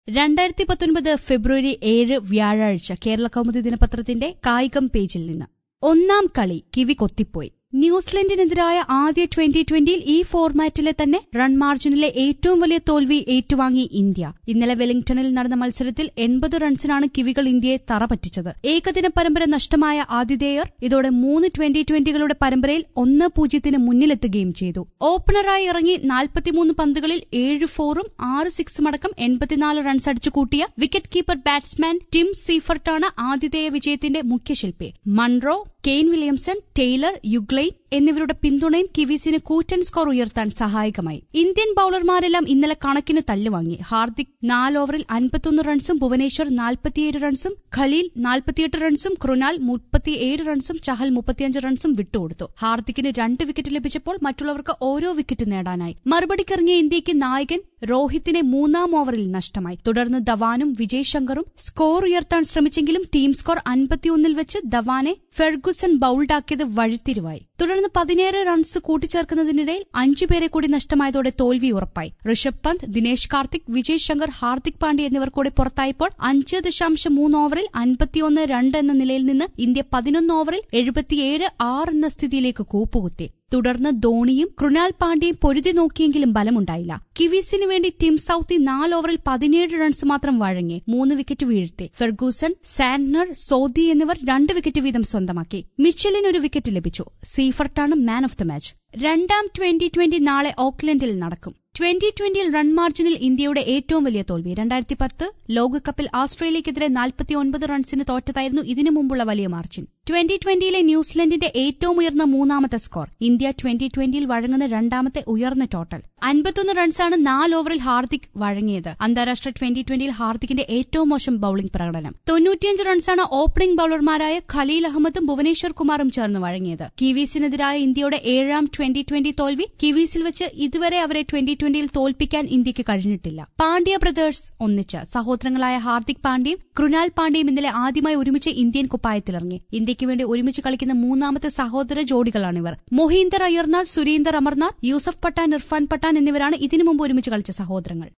രണ്ടായിരത്തി പത്തൊൻപത് ഫെബ്രുവരി ഏഴ് വ്യാഴാഴ്ച കേരള കൗമുദി ദിനപത്രത്തിന്റെ കായികം പേജിൽ നിന്ന് ഒന്നാം കളി കിവി കൊത്തിപ്പോയി ന്യൂസിലൻഡിനെതിരായ ആദ്യ ട്വന്റി ട്വന്റിയിൽ ഈ ഫോർമാറ്റിലെ തന്നെ റൺ മാർജിനിലെ ഏറ്റവും വലിയ തോൽവി ഏറ്റുവാങ്ങി ഇന്ത്യ ഇന്നലെ വെലിംഗ്ടണിൽ നടന്ന മത്സരത്തിൽ എൺപത് റൺസിനാണ് കിവികൾ ഇന്ത്യയെ തറപറ്റിച്ചത് ഏകദിന പരമ്പര നഷ്ടമായ ആതിഥേയർ ഇതോടെ മൂന്ന് ട്വന്റി ട്വന്റികളുടെ പരമ്പരയിൽ ഒന്ന് പൂജ്യത്തിന് മുന്നിലെത്തുകയും ചെയ്തു ഓപ്പണറായി ഇറങ്ങി നാൽപ്പത്തിമൂന്ന് പന്തുകളിൽ ഏഴ് ഫോറും ആറ് സിക്സും അടക്കം എൺപത്തിനാല് റൺസ് അടിച്ചു കൂട്ടിയ വിക്കറ്റ് കീപ്പർ ബാറ്റ്സ്മാൻ ടിം സീഫർട്ടാണ് ആതിഥേയ വിജയത്തിന്റെ മുഖ്യശില്പി മൺറോ കെയ്ൻ വില്യംസൺ ടൈലർ യുഗ്ലൈൻ എന്നിവരുടെ പിന്തുണയും കിവീസിന് കൂറ്റൻ സ്കോർ ഉയർത്താൻ സഹായകമായി ഇന്ത്യൻ ബൌളർമാരെല്ലാം ഇന്നലെ കണക്കിന് തല്ലുവാങ്ങി ഹാർദിക് നാല് ഓവറിൽ അൻപത്തൊന്ന് റൺസും ഭുവനേശ്വർ നാൽപ്പത്തിയേഴ് റൺസും ഖലീൽ നാൽപ്പത്തിയെട്ട് റൺസും കൃണാൽ മുപ്പത്തിയേഴ് റൺസും ചഹൽ മുപ്പത്തിയഞ്ച് റൺസും വിട്ടുകൊടുത്തു ഹാർദിക്കിന് രണ്ട് വിക്കറ്റ് ലഭിച്ചപ്പോൾ മറ്റുള്ളവർക്ക് ഓരോ വിക്കറ്റ് നേടാനായി മറുപടിക്കിറങ്ങിയ ഇന്ത്യയ്ക്ക് നായകൻ രോഹിത്തിനെ മൂന്നാം ഓവറിൽ നഷ്ടമായി തുടർന്ന് ധവാനും വിജയ് ശങ്കറും സ്കോർ ഉയർത്താൻ ശ്രമിച്ചെങ്കിലും ടീം സ്കോർ അൻപത്തിയൊന്നിൽ വെച്ച് ധവാനെ ഫെർഗുസൺ ബൌൾഡാക്കിയത് വഴിത്തിരിവായി തുടർന്ന് പതിനേഴ് റൺസ് കൂട്ടിച്ചേർക്കുന്നതിനിടയിൽ അഞ്ചുപേരെ കൂടി നഷ്ടമായതോടെ തോൽവി ഉറപ്പായി ഋഷഭ് പന്ത് ദിനേശ് കാർത്തിക് വിജയ് ശങ്കർ ഹാർദിക് പാണ്ഡ്യ എന്നിവർ കൂടി പുറത്തായപ്പോൾ അഞ്ച് ദശാംശം മൂന്ന് ഓവറിൽ അൻപത്തിയൊന്ന് രണ്ട് എന്ന നിലയിൽ നിന്ന് ഇന്ത്യ പതിനൊന്ന് ഓവറിൽ എഴുപത്തിയേഴ് ആറ് എന്ന സ്ഥിതിയിലേക്ക് കൂപ്പുകുത്തി തുടർന്ന് ധോണിയും കൃണാൽ പാണ്ഡ്യയും പൊരുതി നോക്കിയെങ്കിലും ബലമുണ്ടായില്ല കിവീസിനു വേണ്ടി ടീം സൌത്തി നാല് ഓവറിൽ പതിനേഴ് റൺസ് മാത്രം വഴങ്ങി മൂന്ന് വിക്കറ്റ് വീഴ്ത്തി ഫെർഗൂസൺ സാന്റ്നർ സോദി എന്നിവർ രണ്ട് വിക്കറ്റ് വീതം സ്വന്തമാക്കി മിച്ചലിന് ഒരു വിക്കറ്റ് ലഭിച്ചു സീഫർട്ടാണ് മാൻ ഓഫ് ദ മാച്ച് രണ്ടാം ട്വന്റി ട്വന്റി നാളെ ഓക്ലൻഡിൽ നടക്കും ട്വന്റി ട്വന്റിയിൽ റൺ മാർജിനിൽ ഇന്ത്യയുടെ ഏറ്റവും വലിയ തോൽവി രണ്ടായിരത്തി പത്ത് ലോകകപ്പിൽ ഓസ്ട്രേലിയക്കെതിരെ നാൽപ്പത്തിയൊൻപത് റൺസിന് തോറ്റതായിരുന്നു ഇതിനു മുമ്പുള്ള വലിയ മാർജിൻ ട്വന്റി ട്വന്റിയിലെ ന്യൂസിലൻഡിന്റെ ഏറ്റവും ഉയർന്ന മൂന്നാമത്തെ സ്കോർ ഇന്ത്യ ട്വന്റി ട്വന്റിയിൽ വഴങ്ങുന്ന രണ്ടാമത്തെ ഉയർന്ന ടോട്ടൽ അൻപത്തൊന്ന് റൺസാണ് നാല് ഓവറിൽ ഹാർദിക് വഴങ്ങിയത് അന്താരാഷ്ട്ര ട്വന്റി ട്വന്റിയിൽ ഹാർദിക്കിന്റെ ഏറ്റവും മോശം ബൌളിംഗ് പ്രകടനം തൊണ്ണൂറ്റിയഞ്ച് റൺസാണ് ഓപ്പണിംഗ് ബൌളർമാരായ ഖലീൽ അഹമ്മദും ഭുവനേശ്വർ കുമാറും ചേർന്ന് വഴങ്ങിയത് കിവീസിനെതിരായ ഇന്ത്യയുടെ ഏഴാം ട്വന്റി ട്വന്റി തോൽവി കിവീസിൽ വെച്ച് ഇതുവരെ അവരെ ട്വന്റി ട്വന്റിയിൽ തോൽപ്പിക്കാൻ ഇന്ത്യക്ക് കഴിഞ്ഞിട്ടില്ല പാണ്ഡ്യ ബ്രദേഴ്സ് ഒന്നിച്ച് സഹോദരങ്ങളായ ഹാർദിക് പാണ്ഡ്യയും കൃണാൽ പാണ്ഡ്യയും ഇന്നലെ ആദ്യമായി ഒരുമിച്ച് ഇന്ത്യൻ കുപ്പായത്തിലിറങ്ങി ഇന്ത്യയ്ക്ക് വേണ്ടി ഒരുമിച്ച് കളിക്കുന്ന മൂന്നാമത്തെ സഹോദര ജോഡികളാണിവർ മൊഹീന്ദർ അയ്യർനാഥ് സുരീന്ദർ അമർനാഥ് യൂസഫ് പട്ടാൻ ഇർഫാൻ പട്ടാൻ എന്നിവരാണ് ഇതിനു മുമ്പ് ഒരുമിച്ച് കളിച്ച സഹോദരങ്ങൾ